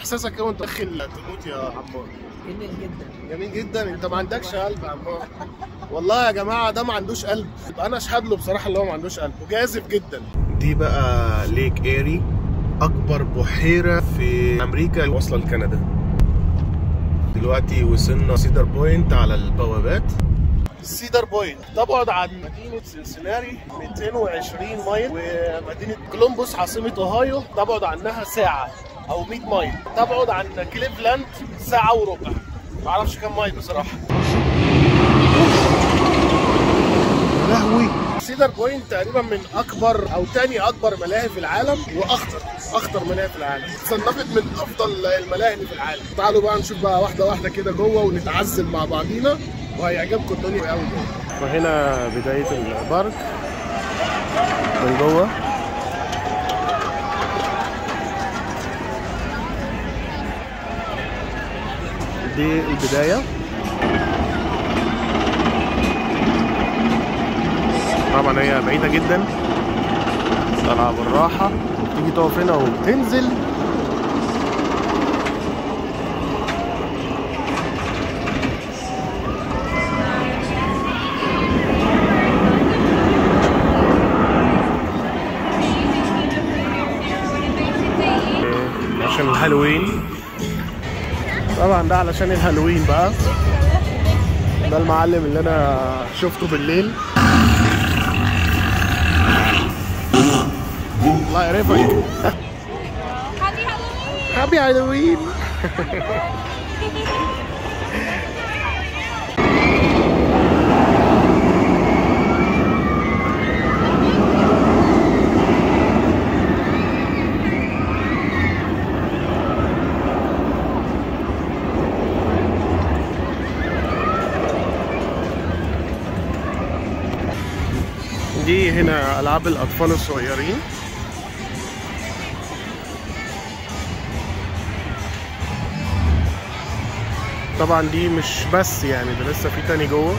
احساسك ايه وانت داخل تموت يا عمار جميل جدا جميل جدا انت ما عندكش قلب يا عمار والله يا جماعه ده ما عندوش قلب انا اشهد له بصراحه اللي هو ما عندوش قلب وجاذب جدا دي بقى ليك ايري اكبر بحيره في امريكا واصله لكندا دلوقتي وصلنا سيدر بوينت على البوابات سيدر بوينت تبعد عن مدينة سنسناري 220 ميل ومدينة كولومبوس عاصمة اوهايو تبعد عنها ساعة أو 100 ميل تبعد عن كليفلاند ساعة وربع معرفش كام ميل بصراحة يا لهوي سيدر بوينت تقريبا من اكبر او تاني اكبر ملاهي في العالم واخطر اخطر ملاهي في العالم صنفت من افضل الملاهي اللي في العالم تعالوا بقى نشوف بقى واحده واحده كده جوه ونتعذب مع بعضينا وهيعجبكم الدنيا قوي جوه وهنا بدايه البارك من جوه دي البدايه طبعا هي بعيدة جدا طالعة بالراحة وبتيجي تقف هنا وبتنزل عشان الهالوين طبعا ده علشان الهالوين بقى ده المعلم اللي انا شفته بالليل الله يعرفك هابي هالوين دي هنا العاب الاطفال الصغيرين طبعا دي مش بس يعني ده لسه في تاني جوه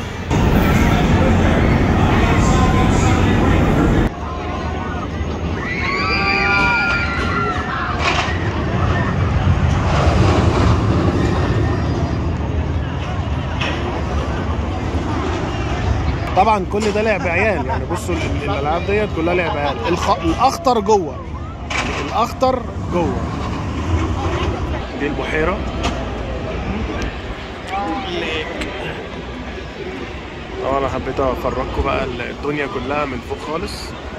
طبعا كل ده لعب عيال يعني بصوا ال- الالعاب ديت كلها لعب عيال الخ... الاخطر جوه الاخطر جوه دي البحيره طبعا انا حبيت افرجكم بقى الدنيا كلها من فوق خالص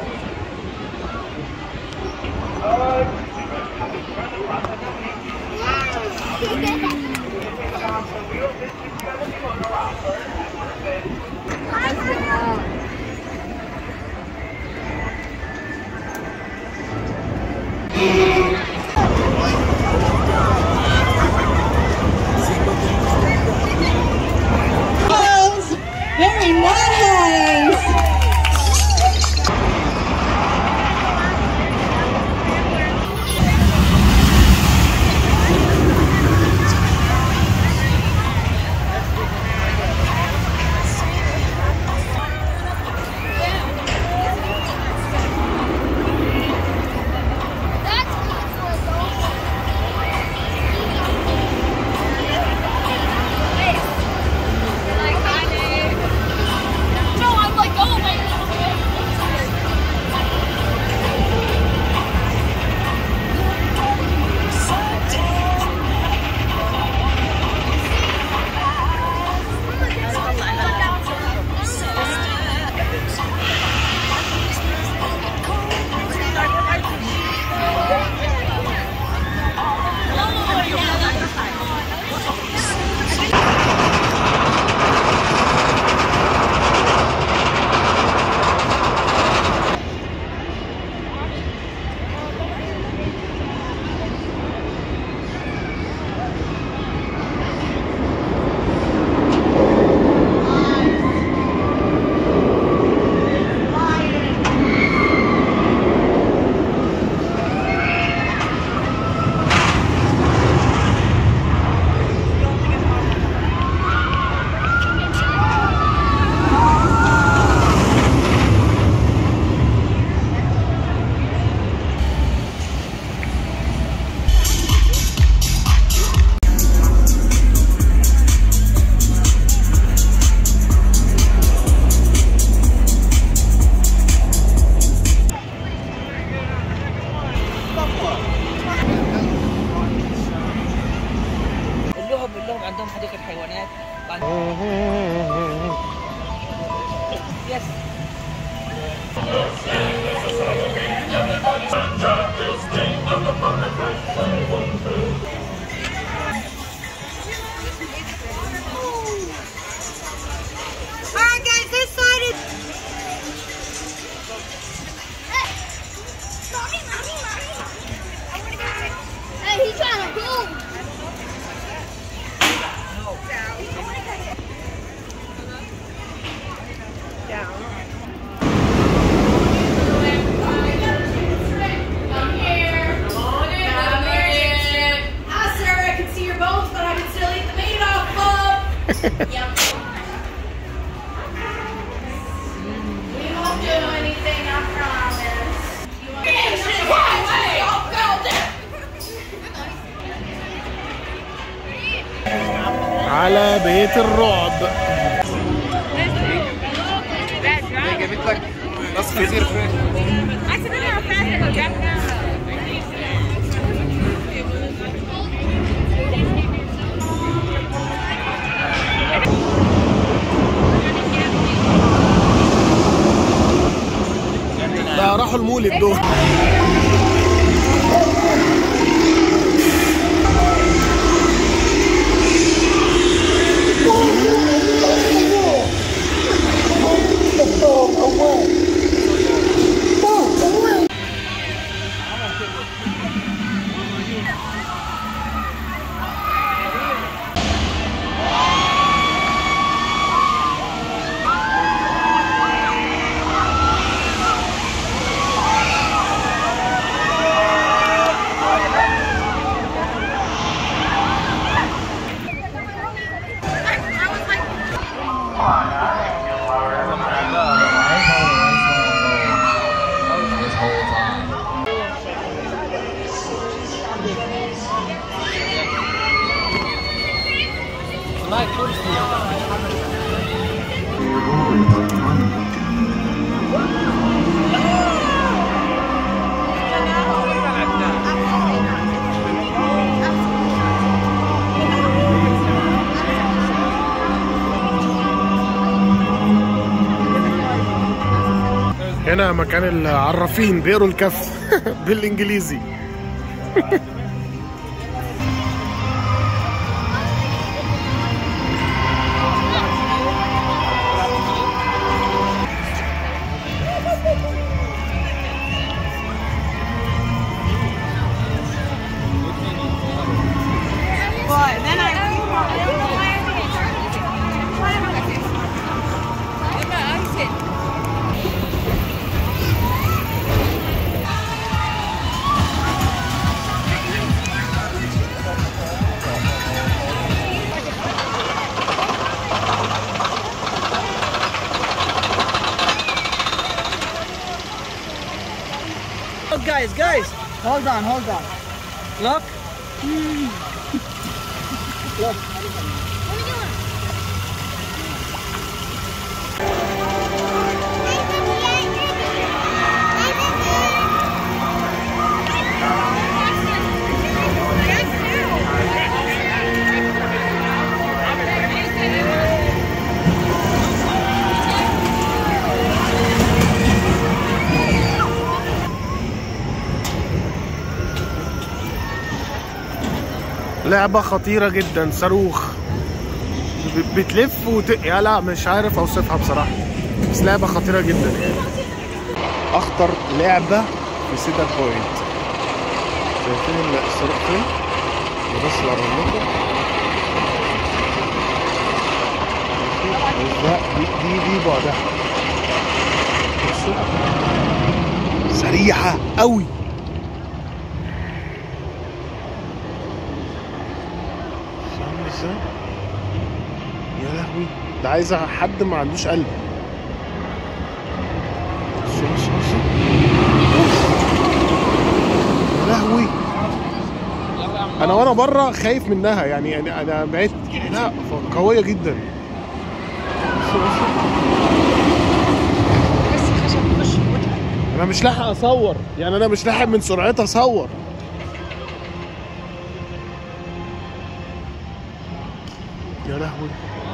Very nice. Alright guys, this side is Mommy, mommy, mommy. I wanna go. Hey, he's trying to go. Hi Sarah, I can see your bones, but I can still eat the meat off of. Yum. We won't do anything, I promise. You want على بيت الرعب جابت لك راس خنزير فريش ده راحوا المولد دول هنا مكان العرافين بيقروا الكف بالانجليزي But then I I don't know why I think Look guys, guys. Hold on, hold on. Look. لعبة خطيرة جدا صاروخ ب- بتلف وت... يا لا مش عارف اوصفها بصراحة بس لعبة خطيرة جدا يعني اخطر لعبة في سيدر بوينت شايفين ال- الصاروخ فين؟ بس اقرب لكم لا دي دي دي بعدها بصوا سريعة قوي فاهم ازاي؟ يا لهوي ده عايزة حد ما عندوش قلب بصوا بصوا بصوا يا لهوي انا وانا بره خايف منها يعني يعني انا بقيت لا قوية جدا بصوا بصوا انا مش لاحق اصور يعني انا مش لاحق من سرعتها اصور يا لهوي